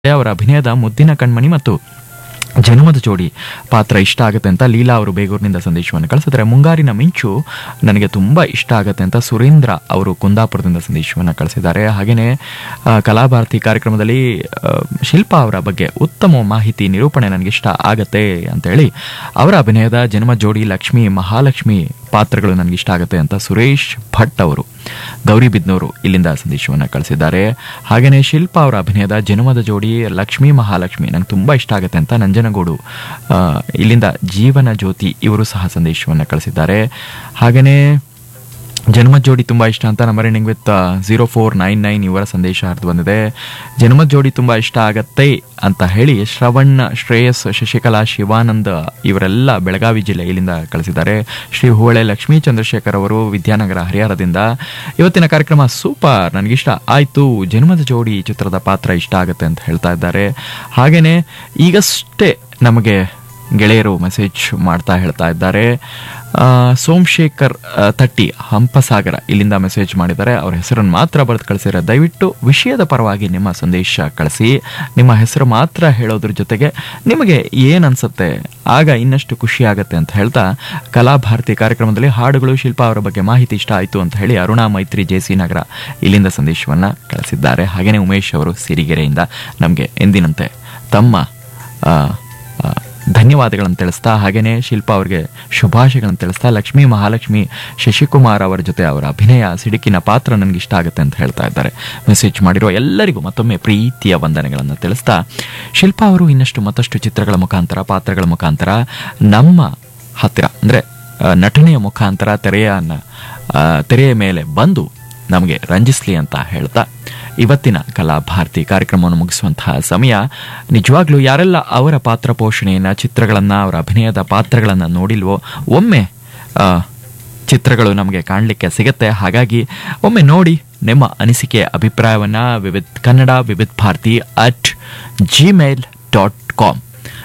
ಅವರ ಅಭಿನಯದ ಮುದ್ದಿನ ಕಣ್ಮಣಿ ಮತ್ತು ಜನ್ಮದ ಜೋಡಿ ಪಾತ್ರ ಇಷ್ಟ ಆಗುತ್ತೆ ಅಂತ ಲೀಲಾ ಅವರು ಬೇಗೂರಿನಿಂದ ಸಂದೇಶವನ್ನು ಕಳಿಸಿದ್ರೆ ಮುಂಗಾರಿನ ಮಿಂಚು ನನಗೆ ತುಂಬ ಇಷ್ಟ ಆಗುತ್ತೆ ಅಂತ ಸುರೇಂದ್ರ ಅವರು ಕುಂದಾಪುರದಿಂದ ಸಂದೇಶವನ್ನು ಕಳಿಸಿದ್ದಾರೆ ಹಾಗೆಯೇ ಆ, ಕಲಾಭಾರತಿ ಕಾರ್ಯಕ್ರಮದಲ್ಲಿ ಆ, ಶಿಲ್ಪಾ ಅವರ ಬಗ್ಗೆ ಉತ್ತಮ ಮಾಹಿತಿ ನಿರೂಪಣೆ ನನಗೆ ಇಷ್ಟ ಆಗತ್ತೆ ಅಂತೇಳಿ ಅವರ ಅಭಿನಯದ ಜನ್ಮ ಜೋಡಿ ಲಕ್ಷ್ಮಿ ಮಹಾಲಕ್ಷ್ಮಿ ಪಾತ್ರಗಳು ನನಗೆ ಇಷ್ಟ ಆಗುತ್ತೆ ಅಂತ ಸುರೇಶ್ ಭಟ್ ಅವರು ಗೌರಿಬಿದ್ನೂರು ಇಲ್ಲಿಂದ ಸಂದೇಶವನ್ನು ಕಳಿಸಿದ್ದಾರೆ ಹಾಗೆಯೇ ಶಿಲ್ಪಾ ಅವರ ಅಭಿನಯದ ಜನ್ಮದ ಜೋಡಿ ಲಕ್ಷ್ಮೀ ಮಹಾಲಕ್ಷ್ಮಿ ನಂಗೆ ತುಂಬ ಇಷ್ಟ ಆಗುತ್ತೆ ಅಂತ ನಂಜನಗೂಡು ಆ, ಇಲ್ಲಿಂದ ಜೀವನ ಜ್ಯೋತಿ ಇವರು ಸಹ ಸಂದೇಶವನ್ನು ಕಳಿಸಿದ್ದಾರೆ ಹಾಗೆಯೇ ಜನ್ಮದ ಜೋಡಿ ತುಂಬ ಇಷ್ಟ ಅಂತ number ending with zero four nine nine ಇವರ ಸಂದೇಶ ಹರಿದು ಬಂದಿದೆ ಜನ್ಮದ ಜೋಡಿ ತುಂಬ ಇಷ್ಟ ಆಗತ್ತೆ ಅಂತ ಹೇಳಿ ಶ್ರವಣ್ ಶ್ರೇಯಸ್ ಶಶಿಕಲಾ ಶಿವಾನಂದ್ ಇವರೆಲ್ಲ ಬೆಳಗಾವಿ ಜಿಲ್ಲೆ ಇಲ್ಲಿಂದ ಕಳಿಸಿದ್ದಾರೆ ಶ್ರೀ ಹೂವಳೆ ಲಕ್ಷ್ಮೀ ಚಂದ್ರಶೇಖರ್ ಅವರು ವಿದ್ಯಾನಗರ ಹರಿಹರದಿಂದ ಇವತ್ತಿನ ಕಾರ್ಯಕ್ರಮ ಸೂಪರ್ ನನಗಿಷ್ಟ ಆಯ್ತು ಜನ್ಮದ ಜೋಡಿ ಚಿತ್ರದ ಪಾತ್ರ ಇಷ್ಟ ಆಗುತ್ತೆ ಅಂತ ಹೇಳ್ತಾ ಇದ್ದಾರೆ ಹಾಗೇನೆ ಈಗಷ್ಟೇ ನಮಗೆ ಗೆಳೆಯರು ಮೆಸೇಜ್ ಮಾಡ್ತಾ ಹೇಳ್ತಾ ಇದ್ದಾರೆ ಆ, ಸೋಮಶೇಖರ್ ಆ, ತಟ್ಟಿ ಹಂಪಸಾಗರ ಇಲ್ಲಿಂದ ಮೆಸೇಜ್ ಮಾಡಿದ್ದಾರೆ ಅವ್ರ ಹೆಸರನ್ನು ಮಾತ್ರ ಬರೆದು ಕಳಿಸಿದ್ರೆ ದಯವಿಟ್ಟು ವಿಷಯದ ಪರವಾಗಿ ನಿಮ್ಮ ಸಂದೇಶ ಕಳಿಸಿ ನಿಮ್ಮ ಹೆಸರು ಮಾತ್ರ ಹೇಳೋದ್ರ ಜೊತೆಗೆ ನಿಮಗೆ ಏನು ಅನ್ಸುತ್ತೆ ಆಗ ಇನ್ನಷ್ಟು ಖುಷಿ ಆಗುತ್ತೆ ಅಂತ ಹೇಳ್ತಾ ಕಲಾಭಾರತಿ ಕಾರ್ಯಕ್ರಮದಲ್ಲಿ ಹಾಡುಗಳು ಶಿಲ್ಪ ಅವರ ಬಗ್ಗೆ ಮಾಹಿತಿ ಇಷ್ಟ ಆಯಿತು ಅಂತ ಹೇಳಿ ಅರುಣಾ ಮೈತ್ರಿ ಜೆ ಸಿ ನಗರ ಇಲ್ಲಿಂದ ಸಂದೇಶವನ್ನ ಕಳಿಸಿದ್ದಾರೆ ಹಾಗೆಯೇ ಉಮೇಶ್ ಅವರು ಸಿರಿಗೆರೆಯಿಂದ ನಮಗೆ ಎಂದಿನಂತೆ ತಮ್ಮ ಆ, ಆ, ಧನ್ಯವಾದಗಳನ್ನು ತಿಳಿಸ್ತಾ ಹಾಗೆಯೇ ಶಿಲ್ಪಾ ಅವರಿಗೆ ಶುಭಾಶಯಗಳನ್ನು ತಿಳಿಸ್ತಾ ಲಕ್ಷ್ಮೀ ಮಹಾಲಕ್ಷ್ಮಿ ಶಶಿಕುಮಾರ್ ಅವರ ಜೊತೆ ಅವರ ಅಭಿನಯ ಸಿಡುಕಿನ ಪಾತ್ರ ನನಗೆ ಇಷ್ಟ ಆಗುತ್ತೆ ಅಂತ ಹೇಳ್ತಾ ಇದ್ದಾರೆ ಮೆಸೇಜ್ ಮಾಡಿರೋ ಎಲ್ಲರಿಗೂ ಮತ್ತೊಮ್ಮೆ ಪ್ರೀತಿಯ ವಂದನೆಗಳನ್ನು ತಿಳಿಸ್ತಾ ಶಿಲ್ಪಾ ಅವರು ಇನ್ನಷ್ಟು ಮತ್ತಷ್ಟು ಚಿತ್ರಗಳ ಮುಖಾಂತರ ಪಾತ್ರಗಳ ಮುಖಾಂತರ ನಮ್ಮ ಹತ್ತಿರ ಅಂದರೆ ನಟನೆಯ ಮುಖಾಂತರ ತೆರೆಯ ಆ, ತೆರೆಯ ಮೇಲೆ ಬಂದು ನಮಗೆ ರಂಜಿಸ್ಲಿ ಅಂತ ಹೇಳ್ತಾ ಇವತ್ತಿನ ಕಲಾಭಾರತಿ ಕಾರ್ಯಕ್ರಮವನ್ನು ಮುಗಿಸುವಂತಹ ಸಮಯ ನಿಜವಾಗ್ಲೂ ಯಾರೆಲ್ಲ ಅವರ ಪಾತ್ರ ಪೋಷಣೆಯನ್ನ ಚಿತ್ರಗಳನ್ನ ಅವರ ಅಭಿನಯದ ಪಾತ್ರಗಳನ್ನ ನೋಡಿಲ್ವೋ ಒಮ್ಮೆ ಆ, ಚಿತ್ರಗಳು ನಮಗೆ ಕಾಣಲಿಕ್ಕೆ ಸಿಗುತ್ತೆ ಹಾಗಾಗಿ ಒಮ್ಮೆ ನೋಡಿ ನಿಮ್ಮ ಅನಿಸಿಕೆ ಅಭಿಪ್ರಾಯವನ್ನ Vividh Kannada Vividh Bharati at gmail dot com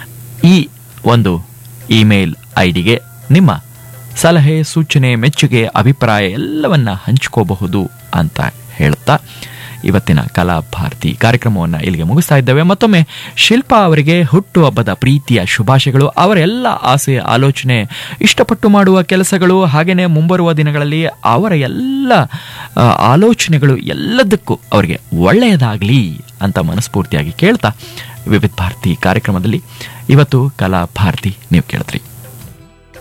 ಈ ಒಂದು ಇಮೇಲ್ ಐ ಡಿಗೆ ನಿಮ್ಮ ಸಲಹೆ ಸೂಚನೆ ಮೆಚ್ಚುಗೆ ಅಭಿಪ್ರಾಯ ಎಲ್ಲವನ್ನ ಹಂಚ್ಕೋಬಹುದು ಅಂತ ಹೇಳ್ತಾ ಇವತ್ತಿನ ಕಲಾಭಾರತಿ ಕಾರ್ಯಕ್ರಮವನ್ನು ಇಲ್ಲಿಗೆ ಮುಗಿಸ್ತಾ ಇದ್ದೇವೆ ಮತ್ತೊಮ್ಮೆ ಶಿಲ್ಪಾ ಅವರಿಗೆ ಹುಟ್ಟುಹಬ್ಬದ ಪ್ರೀತಿಯ ಶುಭಾಶಯಗಳು ಅವರ ಎಲ್ಲ ಆಸೆ ಆಲೋಚನೆ ಇಷ್ಟಪಟ್ಟು ಮಾಡುವ ಕೆಲಸಗಳು ಹಾಗೆಯೇ ಮುಂಬರುವ ದಿನಗಳಲ್ಲಿ ಅವರ ಎಲ್ಲ ಆ, ಆಲೋಚನೆಗಳು ಎಲ್ಲದಕ್ಕೂ ಅವರಿಗೆ ಒಳ್ಳೆಯದಾಗಲಿ ಅಂತ ಮನಸ್ಫೂರ್ತಿಯಾಗಿ ಕೇಳ್ತಾ ವಿವಿಧ ಭಾರತಿ ಕಾರ್ಯಕ್ರಮದಲ್ಲಿ ಇವತ್ತು ಕಲಾ ಭಾರತಿ ನೀವು ಕೇಳಿದ್ರಿ